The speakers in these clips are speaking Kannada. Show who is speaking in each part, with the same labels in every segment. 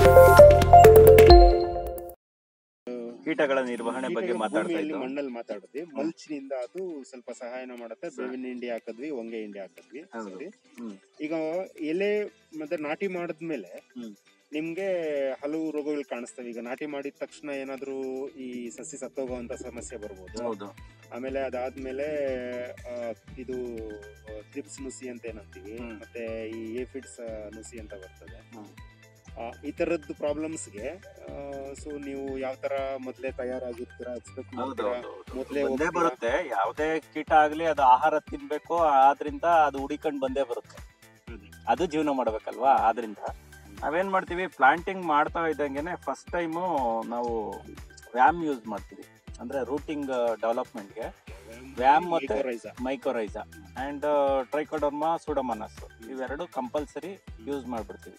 Speaker 1: ಕೀಟಗಳ ನಿರ್ವಹಣೆ ಬಗ್ಗೆ
Speaker 2: ಕೀಟಗಳು
Speaker 1: ಮಾತಾಡ್ತಾ
Speaker 2: ಭೂಮಿಯಲ್ಲಿ
Speaker 1: ಇದ್ದು
Speaker 2: ಮಣ್ಣಲ್ಲಿ ಮಾತಾಡಿದ್ವಿ ಮಲ್ಚಿನಿಂದ ಅದು ಸ್ವಲ್ಪ ಸಹಾಯನ ಮಾಡುತ್ತೆ ಬೇವಿನ ಹಿಂಡಿ ಹಾಕಿದ್ವಿ ಹೊಂಗೆ ಹಿಂಡಿ ಹಾಕಿದ್ವಿ
Speaker 1: ಹೌದು.
Speaker 2: ಸರಿ
Speaker 1: ಹ್ಮ್.
Speaker 2: ಈಗ ಎಲೆ ಮತ್ತೆ ನಾಟಿ ಮಾಡಿದ್ಮೇಲೆ
Speaker 1: ಹ್ಮ್.
Speaker 2: ನಿಮ್ಗೆ ಹಲವು ರೋಗಗಳು ಕಾಣಿಸ್ತವೆ ಈಗ ನಾಟಿ ಮಾಡಿದ ತಕ್ಷಣ ಏನಾದ್ರೂ ಈ ಸಸಿ ಸತ್ತೋಗುವಂತ ಸಮಸ್ಯೆ ಬರ್ಬೋದು
Speaker 1: ಹೌದು
Speaker 2: ಆಮೇಲೆ ಅದಾದ್ಮೇಲೆ ಆ, ಇದು ಟ್ರಿಪ್ಸ್ ನುಸಿ ಅಂತ ಏನಂತೀವಿ
Speaker 1: ಹ್ಮ್.
Speaker 2: ಮತ್ತೆ ಈ ಏಫಿಡ್ಸ್ ನುಸಿ ಅಂತ ಬರ್ತದೆ
Speaker 1: ಹ್ಮ್.
Speaker 2: ಆ, ಈ ತರದ್ದು ಪ್ರಾಬ್ಲಮ್ಸ್ಗೆ ಸೊ ನೀವು ಯಾವ ತರ ಮೊದ್ಲೇ ತಯಾರಾಗಿರ್ತೀರಾ ಎಕ್ಸ್ಪೆಕ್ಟ್
Speaker 1: ಹೌದು
Speaker 2: ಮಾಡ್ತೀರಾ
Speaker 1: ಹೌದು, ಹೌದು.
Speaker 2: ಮೊದ್ಲೇ
Speaker 1: ಬಂದೇ
Speaker 2: ಹೋಗ್ತೀರಾ?
Speaker 1: ಬರುತ್ತೆ ಯಾವುದೇ ಕೀಟ ಆಗ್ಲಿ ಅದು ಆಹಾರ ತಿನ್ಬೇಕು ಆದ್ರಿಂದ ಅದು ಹುಡಿಕೊಂಡ್ ಬಂದೇ ಬರುತ್ತೆ
Speaker 2: ಹೌದು.
Speaker 1: ಅದು ಜೀವನ ಮಾಡ್ಬೇಕಲ್ವಾ ಆದ್ರಿಂದ ನಾವೇನ್ ಮಾಡ್ತೀವಿ ಪ್ಲಾಂಟಿಂಗ್ ಮಾಡ್ತಾ ಇದ್ದಂಗೆನೆ ಫಸ್ಟ್ ಟೈಮು ನಾವು ವ್ಯಾಮ್ ಯೂಸ್ ಮಾಡ್ತೀವಿ ಅಂದ್ರೆ ರೂಟಿಂಗ್ ಡೆವಲಪ್ಮೆಂಟ್ಗೆ ವ್ಯಾಮ್ ಮತ್ತೆ
Speaker 2: Mycorrhiza.
Speaker 1: Mycorrhiza and trichoderma pseudomonas ಇವೆರಡು ಕಂಪಲ್ಸರಿ ಯೂಸ್ ಮಾಡ್ಬಿಡ್ತೀವಿ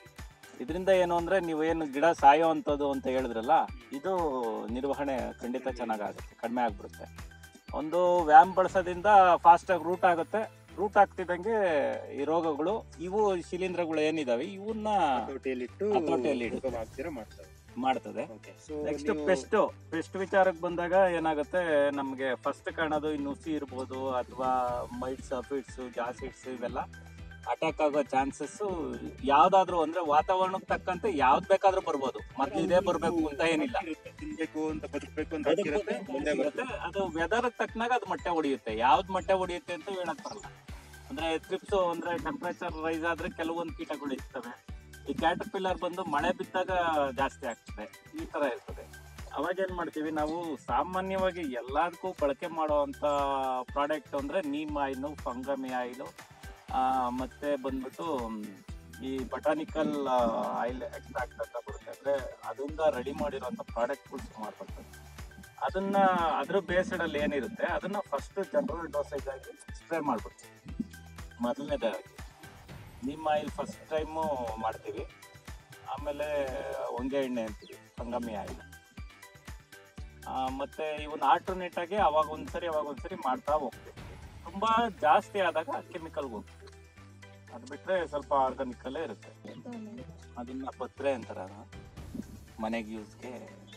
Speaker 1: ಇದರಿಂದ ಏನು ಅಂದ್ರೆ ನೀವು ಏನು ಗಿಡ ಸಾಯೋ ಅಂಥದ್ದು ಅಂತ ಹೇಳಿದ್ರಲ್ಲ ಇದು ನಿರ್ವಹಣೆ ಖಂಡಿತ ಚೆನ್ನಾಗಾಗುತ್ತೆ ಕಡಿಮೆ ಆಗ್ಬಿಡುತ್ತೆ ಒಂದು ವ್ಯಾಮ್ ಬಳಸೋದ್ರಿಂದ ಫಾಸ್ಟಾಗಿ ರೂಟ್ ಆಗುತ್ತೆ ರೂಟ್ ಆಗ್ತಿದ್ದಂಗೆ ಈ ರೋಗಗಳು ಇವು ಶಿಲೀಂಧ್ರಗಳು ಏನಿದಾವೆ ಇವನ್ನ
Speaker 2: ಹತೋಟಿಯಲ್ಲಿಟ್ಟು
Speaker 1: ಹತೋಟಿಯಲ್ಲಿ ಇಡು.
Speaker 2: ತೂಕ ಹಾಕ್ತೀರಾ ಮಾಡ್ತಾರೆ
Speaker 1: ಮಾಡ್ತದೆ
Speaker 2: Okay. So
Speaker 1: ನೆಕ್ಸ್ಟ್
Speaker 2: ನೀವು-
Speaker 1: ಪೆಸ್ಟ್ ಪೆಸ್ಟ್ ವಿಚಾರಕ್ಕೆ ಬಂದಾಗ ಏನಾಗುತ್ತೆ ನಮಗೆ ಫಸ್ಟ್ ಕಾಣೋದು ಈ ನುಸಿ ಇರ್ಬೋದು ಅಥವಾ ಮೈಟ್ಸ್ ಅಫಿಡ್ಸ್ ಜಾಸಿಡ್ಸ್ ಇವೆಲ್ಲ ಅಟ್ಯಾಕ್ ಆಗೋ ಚಾನ್ಸಸ್ ಯಾವ್ದಾದ್ರು ಅಂದ್ರೆ ವಾತಾವರಣಕ್ಕೆ ತಕ್ಕಂತೆ ಯಾವ್ದು ಬೇಕಾದ್ರೂ ಬರ್ಬೋದು ಮತ್ತೆ ಇದೇ ಬರ್ಬೇಕು ಅಂತ ಏನಿಲ್ಲ
Speaker 2: ಇರುತ್ತೆ. ತಿನ್ಬೇಕು ಅಂತ ಬದುಕಬೇಕು ಅಂತ ಹಕ್ಕಿರುತ್ತೆ, ಮುಂದೆ ಬರುತ್ತೆ
Speaker 1: ಇರುತ್ತೆ. ಅದು ವೆದರ್ ತಕ್ಕನಾಗ ಅದು ಮೊಟ್ಟೆ ಹೊಡಿಯುತ್ತೆ ಯಾವ್ದು ಮೊಟ್ಟೆ ಹೊಡಿಯುತ್ತೆ ಅಂತ ಹೇಳಕ್ ಬರಲ್ಲ ಅಂದ್ರೆ ಟ್ರಿಪ್ಸ್ ಅಂದ್ರೆ ಟೆಂಪರೇಚರ್ ರೈಸ್ ಆದ್ರೆ ಕೆಲವೊಂದು ಕೀಟಗಳು ಇರ್ತವೆ ಈ ಕ್ಯಾಟರ್ಪಿಲ್ಲರ್ ಬಂದು ಮಳೆ ಬಿದ್ದಾಗ ಜಾಸ್ತಿ ಆಗ್ತದೆ ಈ ತರ ಇರ್ತದೆ ಅವಾಗ ಏನ್ ಮಾಡ್ತೀವಿ ನಾವು ಸಾಮಾನ್ಯವಾಗಿ ಎಲ್ಲದಕ್ಕೂ ಬಳಕೆ ಮಾಡುವಂತ ಪ್ರಾಡಕ್ಟ್ ಅಂದ್ರೆ ನೀಮ್ ಆಯಿಲ್ ಫಂಗಮಿ ಆಯಿಲ್ ಮತ್ತೆ ಬಂದ್ಬಿಟ್ಟು ಮ್, ಈ ಬಟಾನಿಕಲ್ ಆಯಿಲ್ ಎಕ್ಸ್ಟ್ರಾಕ್ಟ್ ಅಂತ ಬರುತ್ತೆ ಅಂದ್ರೆ ಅದರಿಂದ ರೆಡಿ ಮಾಡಿರುವಂತ ಪ್ರಾಡಕ್ಟ್ಗಳು ಸುಮಾರು ಬರ್ತದೆ ಅದನ್ನ ಅದ್ರ ಬೇಸ್ಡ್ ಅಲ್ಲಿ ಏನಿರುತ್ತೆ ಅದನ್ನ ಫಸ್ಟ್ ಜನರಲ್ ಡೋಸೇಜ್ ಆಗಿ ಸ್ಪ್ರೇ ಮಾಡ್ಬಿಡ್ತೀವಿ ಮೊದಲನೇದಾಗಿ ನಿಮ್ಮ ಆಯಿಲ್ ಫಸ್ಟ್ ಟೈಮು ಮಾಡ್ತೀವಿ ಆಮೇಲೆ ಹೊಂಗೆ ಎಣ್ಣೆ ಅಂತೀವಿ ಸಂಗಮಿ ಆಯಿಲ್ ಮತ್ತೆ ಇವನ್ ಆಲ್ಟರ್ನೇಟ್ ಆಗಿ ಅವಾಗ ಒಂದ್ಸರಿ ಅವಾಗ ಒಂದ್ಸರಿ ಮಾಡ್ತಾ ಹೋಗ್ತೀವಿ ತುಂಬಾ ಜಾಸ್ತಿ ಆದಾಗ ಕೆಮಿಕಲ್ ಹೋಗ್ತೀವಿ ಅದು ಬಿಟ್ರೆ ಸ್ವಲ್ಪ ಆರ್ಗಾನಿಕಲ್ಲೇ ಇರುತ್ತೆ ಅದನ್ನ ಪತ್ರೆ ಅಂತಾರ ಮನೆಗೆ ಯೂಸ್ಗೆ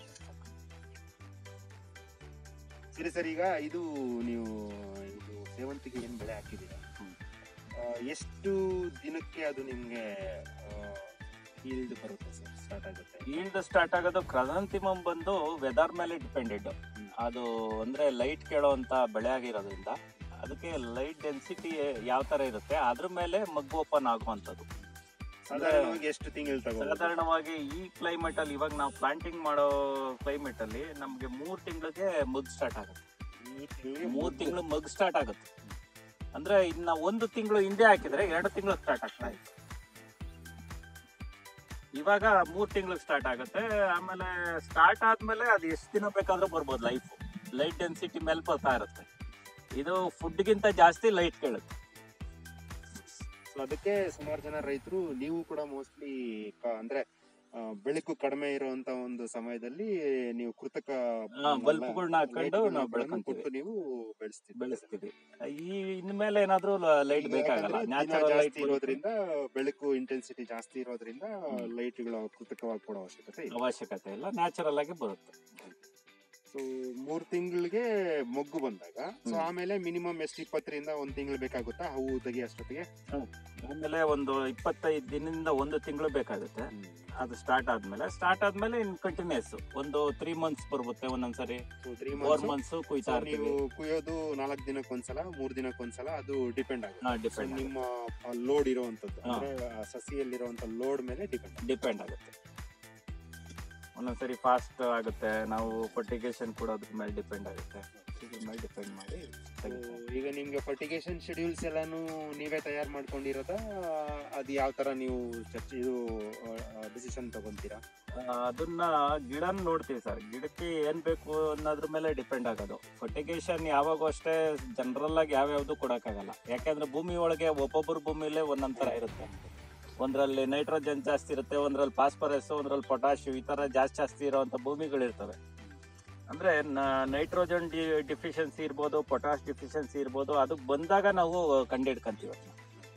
Speaker 2: ಸರಿ ಸರ್ ಈಗ ಇದು ನೀವು ಇದು ಸೇವಂತಿಗೆ ಏನ್ ಬೆಳೆ ಹಾಕಿದ್ದೀರಾ
Speaker 1: ಹ್ಮ್.
Speaker 2: ಆ, ಎಷ್ಟು ದಿನಕ್ಕೆ ಅದು ನಿಮ್ಗೆ ಈಲ್ಡ್ ಬರುತ್ತೆ ಸರ್ ಸ್ಟಾರ್ಟ್ ಆಗುತ್ತೆ
Speaker 1: ಈಲ್ಡ್ ಸ್ಟಾರ್ಟ್ ಆಗೋದು ಕ್ರಸಂತಿಮಮ್ ಬಂದು ವೆದರ್ ಮೇಲೆ ಡಿಪೆಂಡೆಡ್ ಅದು ಅಂದ್ರೆ ಲೈಟ್ ಕೇಳೋಂತ ಬೆಳೆ ಆಗಿರೋದ್ರಿಂದ ಅದಕ್ಕೆ ಲೈಟ್ ಡೆನ್ಸಿಟಿ ಯಾವ ತರ ಇರುತ್ತೆ ಅದ್ರ ಮೇಲೆ ಮಗ್ಗು ಓಪನ್ ಆಗುವಂಥದ್ದು
Speaker 2: ಸಾಧಾರಣವಾಗಿ ಎಷ್ಟು ತಿಂಗಳು ತಗೋ
Speaker 1: ಸಾಧಾರಣವಾಗಿ ಈ ಕ್ಲೈಮೇಟ್ ಅಲ್ಲಿ ಇವಾಗ ನಾವು ಪ್ಲಾಂಟಿಂಗ್ ಮಾಡೋ ಕ್ಲೈಮೇಟ್ ಅಲ್ಲಿ ನಮ್ಗೆ ಮೂರ್ ತಿಂಗಳಿಗೆ ಮಗ್ ಸ್ಟಾರ್ಟ್ ಆಗುತ್ತೆ ಮೂರ್ ತಿಂಗಳು ಮಗ್ ಸ್ಟಾರ್ಟ್ ಆಗುತ್ತೆ ಅಂದ್ರೆ ಇನ್ನ ಒಂದು ತಿಂಗಳು ಹಿಂದೆ ಹಾಕಿದ್ರೆ ಎರಡು ತಿಂಗಳು ಸ್ಟಾರ್ಟ್ ಆಗ್ತಾ ಇತ್ತು ಇವಾಗ ಮೂರ್ ತಿಂಗಳು ಸ್ಟಾರ್ಟ್ ಆಗುತ್ತೆ ಆಮೇಲೆ ಸ್ಟಾರ್ಟ್ ಆದ್ಮೇಲೆ ಅದು ಎಷ್ಟು ದಿನ ಬೇಕಾದ್ರೂ ಬರ್ಬೋದು ಲೈಫ್ ಲೈಟ್ ಡೆನ್ಸಿಟಿ ಮೇಲೆ ಬರ್ತಾ ಇರುತ್ತೆ ಇದು ಫುಡ್ಗಿಂತ ಜಾಸ್ತಿ ಲೈಟ್ ಕೇಳುತ್ತೆ
Speaker 2: ಸೊ ಅದಕ್ಕೆ ಸುಮಾರು ಜನ ರೈತರು ನೀವು ಕೂಡ ಮೋಸ್ಟ್ಲಿ ಅಂದ್ರೆ ಆ, ಬೆಳಕು ಕಡಿಮೆ ಇರುವಂತ ಒಂದು ಸಮಯದಲ್ಲಿ ನೀವು ಕೃತಕ
Speaker 1: ಬಲ್ಬ್ಗಳನ್ನ ಹಾಕೊಂಡು
Speaker 2: ಲೈಟ್ಗಳನ್ನ
Speaker 1: ನಾವು ಬೆಳ್ಕೊಂತೀವಿ
Speaker 2: ಕೊಟ್ಟು ನೀವು ಬೆಳೆಸ್ತೀವಿ
Speaker 1: ಬೆಳೆಸ್ತೀವಿ ಈ ಇನ್ಮೇಲೆ ಏನಾದ್ರೂ ಲೈಟ್ ಬೇಕಾಗಲ್ಲ
Speaker 2: ಯಾಕಂದ್ರೆ ದಿನ
Speaker 1: ನ್ಯಾಚುರಲ್ ಲೈಟ್
Speaker 2: ಜಾಸ್ತಿ ಇರೋದ್ರಿಂದ ಬೆಳಕು ಇಂಟೆನ್ಸಿಟಿ ಜಾಸ್ತಿ ಇರೋದ್ರಿಂದ ಲೈಟ್ಗಳು ಕೃತಕವಾಗಿ ಕೊಡೋ ಅವಶ್ಯಕತೆ ಇಲ್ಲ
Speaker 1: ಅವಶ್ಯಕತೆ ಇಲ್ಲ ನ್ಯಾಚುರಲ್ ಆಗಿ ಬರುತ್ತೆ
Speaker 2: ಸೊ ಮೂರ್ ತಿಂಗಳಿಗೆ ಮೊಗ್ಗು ಬಂದಾಗ ಸೊ
Speaker 1: ಹ್ಮ್.
Speaker 2: ಆಮೇಲೆ ಮಿನಿಮಮ್ ಎಷ್ಟು ಇಪ್ಪತ್ತರಿಂದ ಒಂದ್ ತಿಂಗಳು ಬೇಕಾಗುತ್ತಾ ಹೂವು ತೆಗಿ ಅಷ್ಟೊತ್ತಿಗೆ
Speaker 1: ಆಮೇಲೆ ಒಂದು ಇಪ್ಪತ್ತೈದು ದಿನದಿಂದ ಒಂದು ತಿಂಗಳು ಬೇಕಾಗುತ್ತೆ ಅದು ಸ್ಟಾರ್ಟ್ ಆದ್ಮೇಲೆ ಸ್ಟಾರ್ಟ್ ಆದ್ಮೇಲೆ ಇನ್ ಕಂಟಿನ್ಯೂಸ್ ಒಂದು ತ್ರೀ ಮಂತ್ಸ್ ಬರುತ್ತೆ ಒಂದೊಂದ್ಸರಿ
Speaker 2: so three
Speaker 1: four
Speaker 2: months
Speaker 1: months ಕುಯ್ತಾ
Speaker 2: ನೀವು
Speaker 1: ಇರ್ತೀವಿ
Speaker 2: ಕುಯ್ಯೋದು ನಾಲ್ಕು ದಿನಕ್ಕೊಂದ್ಸಲ ಮೂರ್ ದಿನಕ್ಕೊಂದ್ಸಲ ಅದು ಡಿಪೆಂಡ್ ಆಗುತ್ತೆ So,
Speaker 1: ಡಿಪೆಂಡ್
Speaker 2: ನಿಮ್ಮ ಲೋಡ್ ಇರುವಂತದ್ದು
Speaker 1: ಹಾ.
Speaker 2: ಅಂದ್ರೆ ಆ ಸಸಿಯಲ್ಲಿರುವಂತ ಲೋಡ್ ಮೇಲೆ ಡಿಪೆಂಡ್
Speaker 1: ಡಿಪೆಂಡ್ ಆಗುತ್ತೆ ಒಂದೊಂದ್ಸರಿ ಫಾಸ್ಟ್ ಆಗುತ್ತೆ ನಾವು ಫರ್ಟಿಗೇಷನ್ ಕೂಡ ಅದ್ರ ಮೇಲೆ ಡಿಪೆಂಡ್ ಆಗುತ್ತೆ ಇದ್ರ ಮೇಲೆ ಡಿಪೆಂಡ್ ಮಾಡಿ ತೆಗಿತೀವಿ.
Speaker 2: ಈಗ ನಿಮ್ಗೆ ಫರ್ಟಿಗೇಷನ್ ಶೆಡ್ಯೂಲ್ಸ್ ಎಲ್ಲಾನು ನೀವೇ ತಯಾರು ಮಾಡ್ಕೊಂಡಿರೋದಾ ಅದು ಯಾವ ತರ ನೀವು ಚರ್ಚೆ ಇದು ಡಿಸಿಷನ್ ತಗೊಂತೀರಾ
Speaker 1: ಆ, ಅದನ್ನ ಗಿಡನ ನೋಡ್ತೀವಿ ಸರ್ ಗಿಡಕ್ಕೆ ಏನ್ ಬೇಕು ಅನ್ನೋದ್ರ ಮೇಲೆ ಡಿಪೆಂಡ್ ಆಗೋದು ಫರ್ಟಿಗೇಷನ್ ಯಾವಾಗೂ ಅಷ್ಟೇ ಜನರಲ್ ಆಗಿ ಯಾವ್ಯಾವ್ದು ಕೊಡಕ್ಕಾಗಲ್ಲ ಯಾಕಂದ್ರೆ ಭೂಮಿ ಒಳಗೆ ಒಬ್ಬೊಬ್ಬರ ಭೂಮಿಲೇ ಒಂದೊಂದ್ ತರ ಇರುತ್ತೆ ಒಂದ್ರಲ್ಲಿ ನೈಟ್ರೋಜನ್ ಜಾಸ್ತಿ ಇರುತ್ತೆ ಒಂದ್ರಲ್ಲಿ ಫಾಸ್ಫರಸ್ ಒಂದ್ರಲ್ಲಿ ಪೊಟ್ಯಾಶ್ ಈ ತರ ಜಾಸ್ತಿ ಜಾಸ್ತಿ ಇರುವಂತ ಭೂಮಿಗಳು ಇರ್ತವೆ ಅಂದ್ರೆ ನೈಟ್ರೋಜನ್ ಡಿ ಡಿಫಿಷಿಯನ್ಸಿ ಇರ್ಬೋದು ಪೊಟ್ಯಾಶ್ ಡಿಫಿಷಿಯನ್ಸಿ ಇರ್ಬೋದು ಅದು ಬಂದಾಗ ನಾವು ಕಂಡಿಡ್ಕೊಂತೀವಿ ಅದನ್ನ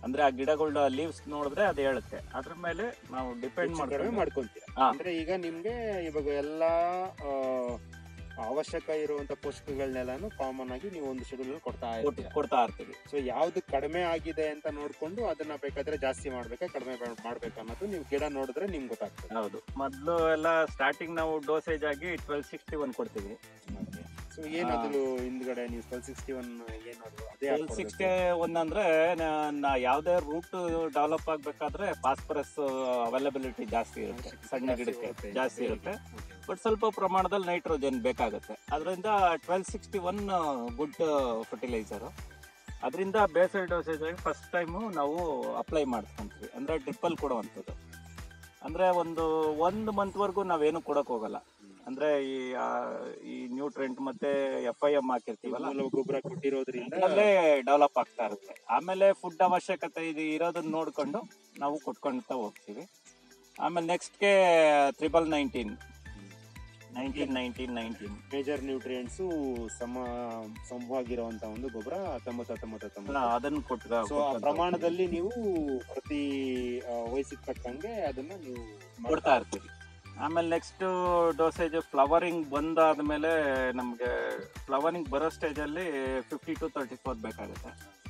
Speaker 1: ಅಂದ್ರೆ ಆ ಗಿಡಗಳ ಲೀವ್ಸ್ ನೋಡಿದ್ರೆ ಅದು ಹೇಳುತ್ತೆ ಅದ್ರ ಮೇಲೆ ನಾವು ಡಿಪೆಂಡ್
Speaker 2: ಹೆಚ್ಚು ಕಡಿಮೆ
Speaker 1: ಮಾಡ್ಕೊಂಡು
Speaker 2: ಮಾಡ್ಕೊಂತೀರಾ
Speaker 1: ಹಾ.
Speaker 2: ಅಂದ್ರೆ ಈಗ ನಿಮ್ಗೆ ಇವಾಗ ಎಲ್ಲಾ ಆ, ಅವಶ್ಯಕ ಇರುವಂತ ಪೋಷಕಗಳನ್ನೆಲ್ಲಾನು ಕಾಮನ್ ಆಗಿ ನೀವು ಒಂದು ಶೆಡ್ಯೂಲ್ ಕೊಡ್ತಾ
Speaker 1: ಕೊಟ್-
Speaker 2: ಇರ್ತೀರಾ
Speaker 1: ಕೊಡ್ತಾ ಇರ್ತೀವಿ
Speaker 2: ಸೊ ಯಾವ್ದು ಕಡಿಮೆ ಆಗಿದೆ ಅಂತ ನೋಡ್ಕೊಂಡು ಅದನ್ನ ಬೇಕಾದ್ರೆ ಜಾಸ್ತಿ ಮಾಡ್ಬೇಕಾ ಕಡಿಮೆ ಬೆ- ಮಾಡ್ಬೇಕಾ ಅನ್ನೋದು ನೀವು ಗಿಡ ನೋಡಿದ್ರೆ ನಿಮ್ಗೆ ಗೊತ್ತಾಗ್ತದೆ
Speaker 1: ಹೌದು ಮೊದಲು ಎಲ್ಲ ಸ್ಟಾರ್ಟಿಂಗ್ ನಾವು ಡೋಸೇಜ್ ಆಗಿ ಟ್ವೆಲ್ ಸಿಕ್ಸ್ಟಿ ಒನ್ ಕೊಡ್ತೀವಿ
Speaker 2: ಸೊ ಏನಾದ್ರು ಹಿಂದ್ಗಡೆ ನೀವು ಟ್ವೆಲ್ ಸಿಕ್ಸ್ಟಿ ಒನ್ ಏನಾದ್ರು ಅದೇ
Speaker 1: ಟ್ವೆಲ್ ಸಿಕ್ಸ್ಟಿ ಒನ್ ಅಂದ್ರೆ ನಾ- ನಾ ಯಾವುದೇ ರೂಟ್ ಡೆವಲಪ್ ಆಗ್ಬೇಕಾದ್ರೆ ಫಾಸ್ಫರಸ್ ಅವೈಲಬಿಲಿಟಿ ಜಾಸ್ತಿ ಇರುತ್ತೆ ಸಣ್ಣ ಗಿಡಕ್ಕೆ ಜಾಸ್ತಿ ಇರುತ್ತೆ ಬಟ್ ಸ್ವಲ್ಪ ಪ್ರಮಾಣದಲ್ಲಿ ನೈಟ್ರೋಜನ್ ಬೇಕಾಗುತ್ತೆ ಅದರಿಂದ twelve sixty one good fertilizer ಅದರಿಂದ ಬೇಸಲ್ ಡೋಸೇಜ್ ಆಗಿ ಫಸ್ಟ್ ಟೈಮು ನಾವು ಅಪ್ಲೈ ಮಾಡ್ಕೊಂತೀವಿ ಅಂದ್ರೆ ಡ್ರಿಪ್ಪಲ್ಲಿ ಕೊಡುವಂಥದ್ದು ಅಂದ್ರೆ ಒಂದು ಒಂದು ಮಂತ್ವರೆಗೂ ನಾವೇನು ಕೊಡಕ್ ಹೋಗಲ್ಲ ಅಂದ್ರೆ ಈ ಆ, ಈ ನ್ಯೂಟ್ರೆಂಟ್ ಮತ್ತೆ ಎಫ್ ಐ ಎಂ ಹಾಕಿರ್ತೀವಲ್ಲ
Speaker 2: ಮೂಲ ಗೊಬ್ಬರ ಕೊಟ್ಟಿರೋದ್ರಿಂದ
Speaker 1: ಅಲ್ಲೇ ಡೆವಲಪ್ ಆಗ್ತಾ ಇರುತ್ತೆ ಆಮೇಲೆ ಫುಡ್ ಅವಶ್ಯಕತೆ ಇದು ಇರೋದನ್ನ ನೋಡ್ಕೊಂಡು ನಾವು ಕೊಟ್ಕೊಂತ ಹೋಗ್ತೀವಿ ಆಮೇಲೆ ನೆಕ್ಸ್ಟ್ಗೆ triple nineteen nineteen nineteen nineteen
Speaker 2: major nutrients ಸಮ ಸಮವಾಗಿರುವಂತ ಒಂದು ಗೊಬ್ಬರ ಹತ್ತೊಂಬತ್ತು ಹತ್ತೊಂಬತ್ತು ಹತ್ತೊಂಬತ್ತು
Speaker 1: ಅದನ್ನ ಕೊಟ್ಟು
Speaker 2: ಸೊ ಆ ಪ್ರಮಾಣದಲ್ಲಿ ನೀವು ಪ್ರತಿ ಆ, ವಯಸ್ಸಿಗೆ ತಕ್ಕಂಗೆ ಅದನ್ನ ನೀವು
Speaker 1: ಕೊಡ್ತಾ ಇರ್ತೀವಿ ಆಮೇಲೆ ನೆಕ್ಸ್ಟ್ ಡೋಸೇಜ್ ಫ್ಲವರಿಂಗ್ ಬಂದಾದ್ಮೇಲೆ ನಮಗೆ ಫ್ಲವರಿಂಗ್ ಬರೋ ಸ್ಟೇಜಲ್ಲಿ ಫಿಫ್ಟಿ ಟು ತರ್ಟಿ ಫೋರ್ ಬೇಕಾಗುತ್ತೆ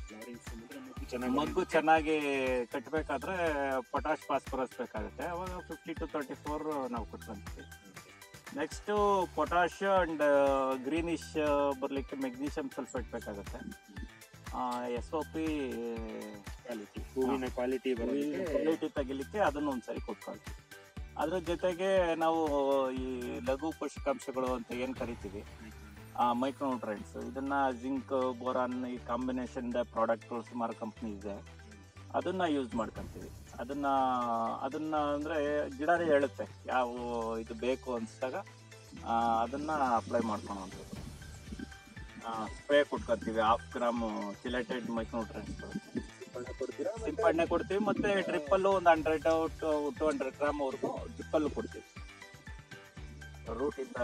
Speaker 1: ಮಗ್ಗು ಚೆನ್ನಾಗಿ ಕಟ್ಟಬೇಕಾದ್ರೆ ಪೊಟಾಶ್ ಫಾಸ್ಫರಸ್ ಬೇಕಾಗುತ್ತೆ ಅವಾಗ ಫಿಫ್ಟಿ ಟು ತರ್ಟಿ ಫೋರ್ ನಾವು ಕೊಟ್ಕೊಂತೀವಿ ನೆಕ್ಸ್ಟು ಪೊಟಾಶ್ ಅಂಡ್ ಗ್ರೀನಿಶ್ ಬರಲಿಕ್ಕೆ ಮೆಗ್ನೀಷಿಯಮ್ ಸಲ್ಫೇಟ್ ಬೇಕಾಗುತ್ತೆ ಎಸ್ ಒ ಪಿ
Speaker 2: ಕ್ವಾಲಿಟಿ ಹೂವಿನ ಕ್ವಾಲಿಟಿ ಬರೋದಕ್ಕೆ
Speaker 1: ಕ್ವಾಲಿಟಿ ತೆಗಿಲಿಕ್ಕೆ ಅದನ್ನು ಒಂದ್ಸರಿ ಕೊಟ್ಕೊಳ್ತೀವಿ ಅದ್ರ ಜೊತೆಗೆ ನಾವು ಈ ಲಘು ಪೋಷಕಾಂಶಗಳು ಅಂತ ಏನು ಕರಿತೀವಿ ಮೈಕ್ರೋನ್ಯೂಟ್ರೆಂಟ್ಸ್ ಇದನ್ನ ಜಿಂಕ್ ಬೋರಾನ್ ಈ ಕಾಂಬಿನೇಷನ್ ಪ್ರಾಡಕ್ಟ್ ಸುಮಾರು ಕಂಪ್ನಿ ಇದೆ ಅದನ್ನ ಯೂಸ್ ಮಾಡ್ಕೊಂತೀವಿ ಅದನ್ನ ಅದನ್ನ ಅಂದ್ರೆ ಗಿಡನೇ ಹೇಳುತ್ತೆ ಯಾವ ಇದು ಬೇಕು ಅನ್ಸಿದಾಗ ಆ, ಅದನ್ನ ಅಪ್ಲೈ ಮಾಡ್ಕೊಳೋದು ಸ್ಪ್ರೇ ಕೊಟ್ಕೊತೀವಿ ಹಾಫ್ ಗ್ರಾಮ್ ಚಿಲೆಟೆಡ್ ಮೈಕ್ರೋನ್ಯೂಟ್ರೆಂಟ್ಸ್
Speaker 2: ಕೊಡ್ತೀರಾ
Speaker 1: ಸಿಂಪಡಣೆ ಕೊಡ್ತೀವಿ ಮತ್ತೆ ಡ್ರಿಪ್ಪಲ್ಲೂ ಒಂದು hundred to two hundred gram ವರೆಗೂ ಡ್ರಿಪ್ಪಲ್ಲೂ ಕೊಡ್ತೀವಿ ರೂಟ್ ಇಂದ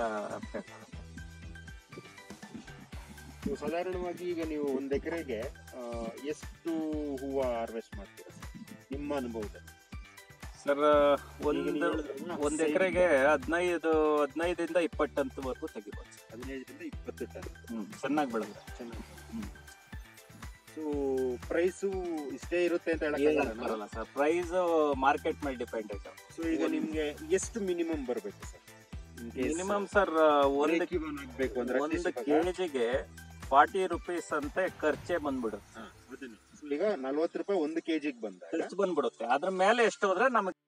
Speaker 2: So, ಸಾಧಾರಣವಾಗಿ ಈಗ ನೀವು ಒಂದ್ ಎಕರೆಗೆ ಎಷ್ಟು ಹೂವ ಹಾರ್ವೆಸ್ಟ್ ಮಾಡ್ತೀರಾ sir? ನಿಮ್ಮ ಅನುಭವದಲ್ಲಿ
Speaker 1: ಸರ್
Speaker 2: ಈಗ
Speaker 1: ಒಂದು
Speaker 2: ನೀವು ಹೇಳಿದ್ರಲ್ಲ,
Speaker 1: ಒಂದ್
Speaker 2: same
Speaker 1: ಎಕರೆಗೆ ಹದಿನೈದು ಹದಿನೈದರಿಂದ ಇಪ್ಪತ್ತು ಟನ್ವರೆಗೂ ತೆಗಿಬೋದು ಸರ್.
Speaker 2: ಹದಿನೈದರಿಂದ ಇಪ್ಪತ್ತು ಟನ್
Speaker 1: ಹ್ಮ್ ಚೆನ್ನಾಗಿ ಬೆಳೆದ್ರೆ
Speaker 2: ಚೆನ್ನಾಗಿ
Speaker 1: ಹ್ಮ್.
Speaker 2: ಸೊ ಪ್ರೈಸು ಇಷ್ಟೇ ಇರುತ್ತೆ ಅಂತ
Speaker 1: ಏನು
Speaker 2: ಹೇಳಕ್
Speaker 1: ಬರಲ್ಲ ಸರ್ ಪ್ರೈಸ್ ಮಾರ್ಕೆಟ್ ಮೇಲೆ ಡಿಪೆಂಡ್ ಆಯ್ತು
Speaker 2: ಸೊ ಈಗ ನಿಮ್ಗೆ ಎಷ್ಟು ಮಿನಿಮಮ್ ಬರಬೇಕು ಸರ್
Speaker 1: ಮಿನಿಮಮ್ ಸರ್ ಒಂದು
Speaker 2: ಆಗ್ಬೇಕು ಅಂದ್ರೆ at
Speaker 1: ಒಂದು
Speaker 2: least ಇವಾಗ-
Speaker 1: ಕೆಜಿಗೆ ಫಾರ್ಟಿ ರುಪೀಸ್ ಅಂತ ಖರ್ಚೆ ಬಂದ್ಬಿಡುತ್ತೆ
Speaker 2: ಹಾ, ಅದನ್ನೇ. So, ಈಗ ನಲ್ವತ್ತು ರೂಪಾಯಿ ಒಂದು ಕೆಜಿಗೆ ಬಂದಾಗ
Speaker 1: ಖರ್ಚು ಬಂದ್ಬಿಡುತ್ತೆ ಅದ್ರ ಮೇಲೆ ಎಷ್ಟು ಹೋದ್ರೆ ನಮಗೆ